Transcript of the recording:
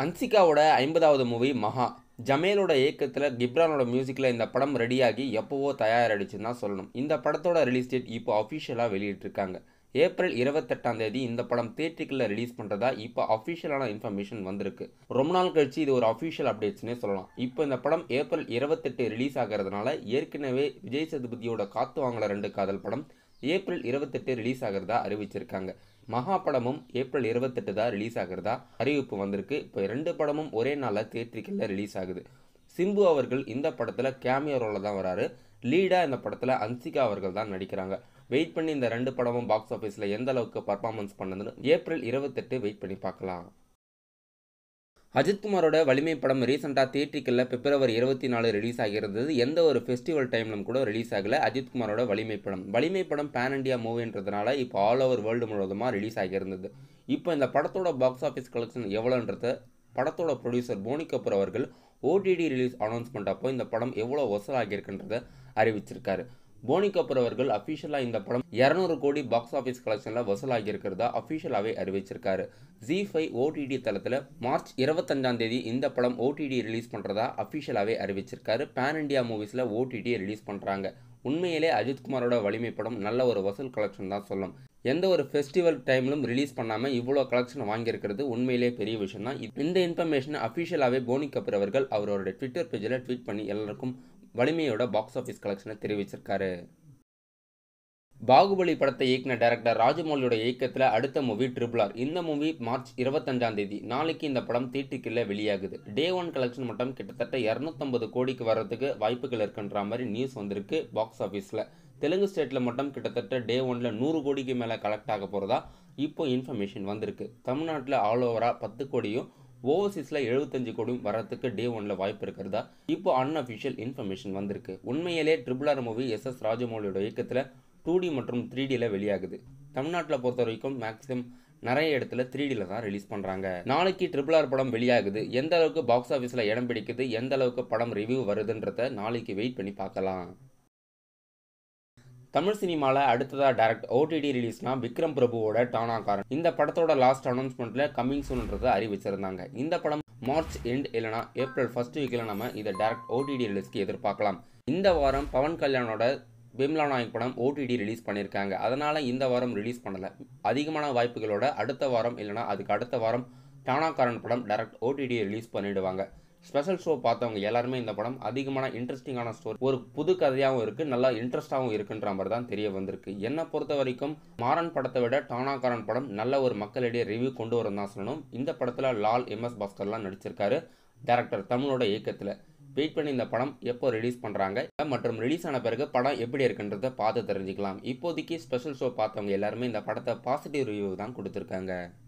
ஹன்சிகாவோட ஐம்பதாவது மூவி மகா ஜமேலோட இயக்கத்தில் கிப்ரானோட மியூசிக்கில் இந்த படம் ரெடியாகி எப்போவோ தயாராகிடுச்சுன்னு தான் சொல்லணும் இந்த படத்தோட ரிலீஸ் டேட் இப்போ அஃபிஷியலாக வெளியிட்டிருக்காங்க ஏப்ரல் இருபத்தெட்டாம் தேதி இந்த படம் தேட்டருக்குள்ள ரிலீஸ் பண்ணுறதா இப்போ அஃபிஷியலான இன்ஃபர்மேஷன் வந்திருக்கு ரொம்ப நாள் கழிச்சு இது ஒரு அஃபிஷியல் அப்டேட்ஸ்னே சொல்லலாம் இப்போ இந்த படம் ஏப்ரல் இருபத்தெட்டு ரிலீஸ் ஆகிறதுனால ஏற்கனவே விஜய் சேதுபதியோட காத்து வாங்கல ரெண்டு காதல் படம் ஏப்ரல் இருபத்தெட்டு ரிலீஸ் ஆகிறதா அறிவிச்சிருக்காங்க மகா படமும் ஏப்ரல் இருபத்தெட்டு தான் ரிலீஸ் ஆகிறதா அறிவிப்பு வந்திருக்கு இப்போ ரெண்டு படமும் ஒரே நாளில் தேட்டருக்குள்ள ரிலீஸ் ஆகுது சிம்பு அவர்கள் இந்த படத்தில் கேமியோ ரோலில் தான் வராரு லீடாக இந்த படத்தில் அன்சிகா அவர்கள் தான் நடிக்கிறாங்க வெயிட் பண்ணி இந்த ரெண்டு படமும் பாக்ஸ் ஆஃபீஸில் எந்த அளவுக்கு பர்ஃபார்மன்ஸ் பண்ணுதுன்னு ஏப்ரல் இருபத்தெட்டு வெயிட் பண்ணி பார்க்கலாம் அஜித்குமாரோட வலிமை படம் ரீசெண்டாக தியேட்டரிக்கலில் பிப்ரவரி இருபத்தி நாலு ரிலீஸ் ஆகியிருந்தது எந்த ஒரு ஃபெஸ்டிவல் டைம்லும் கூட ரிலீஸ் ஆகல அஜித்குமாரோட வலிமை படம் வலிமை படம் பேன் இண்டியா மூவின்றதுனால இப்போ ஆல் ஓவர் வேர்ல்டு முழுவதுமாக ரிலீஸ் ஆகியிருந்தது இப்போ இந்த படத்தோட பாக்ஸ் ஆஃபீஸ் கலெக்ஷன் எவ்வளோன்றத படத்தோட ப்ரொடியூசர் போனி கபூர் அவர்கள் ஓடிடி ரிலீஸ் அனௌன்ஸ்மெண்ட் அப்போ இந்த படம் எவ்வளோ வசூல் ஆகியிருக்குன்றதை அறிவிச்சிருக்காரு போனி கபூர் அவர்கள் அஃபிஷியலாக இந்த படம் இரநூறு கோடி பாக்ஸ் ஆஃபீஸ் கலெக்ஷனில் வசூலாகி இருக்கிறதா அஃபிஷியலாகவே அறிவிச்சிருக்காரு ஜி ஃபைவ் ஓடிடி தளத்தில் மார்ச் இருபத்தஞ்சாம் தேதி இந்த படம் ஓடிடி ரிலீஸ் பண்ணுறதா அஃபிஷியலாகவே அறிவிச்சிருக்காரு பேன் இண்டியா மூவிஸில் ஓடிடி ரிலீஸ் பண்ணுறாங்க உண்மையிலே அஜித்குமாரோட வலிமை படம் நல்ல ஒரு வசூல் கலெக்ஷன் தான் சொல்லும் எந்த ஒரு ஃபெஸ்டிவல் டைம்லும் ரிலீஸ் பண்ணாமல் இவ்வளோ கலெக்ஷன் வாங்கியிருக்கிறது உண்மையிலே பெரிய விஷயம் தான் இந்த இன்ஃபர்மேஷனை அஃபிஷியலாகவே போனி கபூர் அவர்கள் அவரோட ட்விட்டர் பேஜில் ட்வீட் பண்ணி எல்லாருக்கும் வலிமையோட பாக்ஸ் ஆஃபீஸ் கலெக்ஷனை தெரிவிச்சிருக்காரு பாகுபலி படத்தை இயக்குன டைரக்டர் ராஜமௌலியோட இயக்கத்தில் அடுத்த மூவி ட்ரிபிள் ஆர் இந்த மூவி மார்ச் இருபத்தஞ்சாம் தேதி நாளைக்கு இந்த படம் தீட்டுக்குள்ள வெளியாகுது டே ஒன் கலெக்ஷன் மட்டும் கிட்டத்தட்ட இரநூத்தம்பது கோடிக்கு வர்றதுக்கு வாய்ப்புகள் இருக்குன்ற மாதிரி நியூஸ் வந்திருக்கு பாக்ஸ் ஆஃபீஸில் தெலுங்கு ஸ்டேட்டில் மட்டும் கிட்டத்தட்ட டே ஒனில் நூறு கோடிக்கு மேலே கலெக்ட் ஆக போகிறதா இப்போ இன்ஃபர்மேஷன் வந்திருக்கு தமிழ்நாட்டில் ஆல் ஓவராக பத்து கோடியும் ஓவர்சீஸில் எழுபத்தஞ்சு கோடியும் வரத்துக்கு டே ஒனில் வாய்ப்பு இருக்கிறதா இப்போ அன்அஃபிஷியல் இன்ஃபர்மேஷன் வந்திருக்கு உண்மையிலே triple R movie S S ராஜமௌலியோட இயக்கத்தில் டூ டி மற்றும் த்ரீ டியில் வெளியாகுது தமிழ்நாட்டில் பொறுத்த வரைக்கும் மேக்ஸிமம் நிறைய இடத்துல த்ரீ டியில் தான் ரிலீஸ் பண்ணுறாங்க நாளைக்கு ட்ரிபிள் ஆர் படம் வெளியாகுது எந்த அளவுக்கு பாக்ஸ் ஆஃபீஸில் இடம் பிடிக்குது எந்த அளவுக்கு படம் ரிவ்யூ வருதுன்றத நாளைக்கு வெயிட் பண்ணி பார்க்கலாம் தமிழ் சினிமாவில் அடுத்ததாக டேரக்ட் ஓடிடி ரிலீஸ்னா விக்ரம் பிரபுவோட டானாகாரன் இந்த படத்தோட லாஸ்ட் அனௌன்ஸ்மெண்ட்டில் கம்மிங் சூன்ன்றதை அறிவிச்சிருந்தாங்க இந்த படம் மார்ச் எண்ட் இல்லைனா ஏப்ரல் ஃபர்ஸ்ட் வீக்கில் நம்ம இதை டேரக்ட் ஓடிடி ரிலீஸ்க்கு எதிர்பார்க்கலாம் இந்த வாரம் பவன் கல்யாணோட பிம்லா நாயக் படம் ஓடிடி ரிலீஸ் பண்ணியிருக்காங்க அதனால் இந்த வாரம் ரிலீஸ் பண்ணலை அதிகமான வாய்ப்புகளோட அடுத்த வாரம் இல்லைனா அதுக்கு அடுத்த வாரம் டானாகாரன் படம் டேரக்ட் ஓடிடி ரிலீஸ் பண்ணிடுவாங்க ஸ்பெஷல் ஷோ பார்த்தவங்க எல்லாருமே இந்த படம் அதிகமான இன்ட்ரெஸ்டிங்கான ஸ்டோரி ஒரு புது கதையாகவும் இருக்குது நல்லா இன்ட்ரெஸ்டாகவும் இருக்குன்ற மாதிரி தான் தெரிய வந்திருக்கு என்னை பொறுத்த வரைக்கும் மாறன் படத்தை விட டானாகாரன் படம் நல்ல ஒரு மக்களிடையே ரிவ்யூ கொண்டு வரும் தான் சொல்லணும் இந்த படத்தில் லால் எம்எஸ் பாஸ்கர்லாம் நடிச்சிருக்காரு டேரக்டர் தமிழோட இயக்கத்தில் வெயிட் பண்ணி இந்த படம் எப்போ ரிலீஸ் பண்ணுறாங்க மற்றும் ரிலீஸ் ஆன பிறகு படம் எப்படி இருக்குன்றத பார்த்து தெரிஞ்சுக்கலாம் இப்போதைக்கு ஸ்பெஷல் ஷோ பார்த்தவங்க எல்லாருமே இந்த படத்தை பாசிட்டிவ் ரிவ்யூ தான் கொடுத்துருக்காங்க